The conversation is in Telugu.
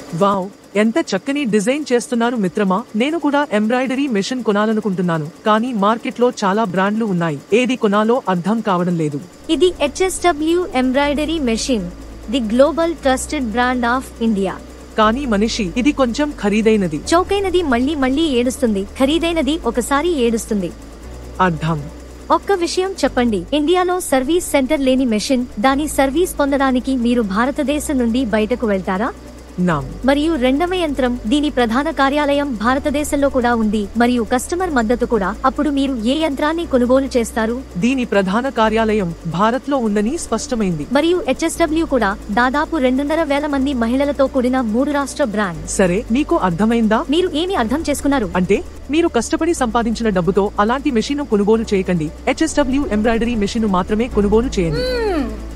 వావ్ ఎంత చక్కని డిజైన్ చేస్తున్నారు మిత్రమా నేను కూడా ఎంబ్రాయిడరీ మెషిన్ కొనాలనుకుంటున్నాను కానీ మార్కెట్లో చాలా బ్రాండ్లు ఉన్నాయి ఏది కొనాలో అర్థం కావడం లేదు ఇది HSW embroidery machine the global trusted brand of India కానీ మనిషి ఇది కొంచెం ఖరీదైనది చౌకైనది మళ్ళీ మళ్ళీ ఏడుస్తుంది ఖరీదైనది ఒకసారి ఏడుస్తుంది అర్థం ఒక్క విషయం చెప్పండి ఇండియాలో సర్వీస్ సెంటర్ లేని మెషిన్ దాని సర్వీస్ పొందడానికి మీరు భారతదేశం నుండి బయటకు వెళ్తారా నామ్ మరియు రెండవ యంత్రం దీని ప్రధాన కార్యాలయం భారతదేశంలో కూడా ఉంది మరియు కస్టమర్ మద్దతు కూడా అప్పుడు మీరు ఏ యంత్రాన్ని కొనుగోలు చేస్తారు దీని ప్రధాన కార్యాలయం భారత్ లో ఉందని స్పష్టమైంది మరియు హెచ్ఎస్డబ్ల్యూ కూడా దాదాపు రెండున్నర వేల మంది మహిళలతో కూడిన మూడు రాష్ట్ర బ్రాండ్ సరే నీకు అర్థమైందా మీరు ఏమి అర్థం చేసుకున్నారు అంటే మీరు కష్టపడి సంపాదించిన డబ్బుతో అలాంటి మెషిన్ కొనుగోలు చేయకండి హెచ్ఎస్డబ్ల్యూ ఎంబ్రాయిడరీ మెషిన్ మాత్రమే కొనుగోలు చేయండి మ్మ్.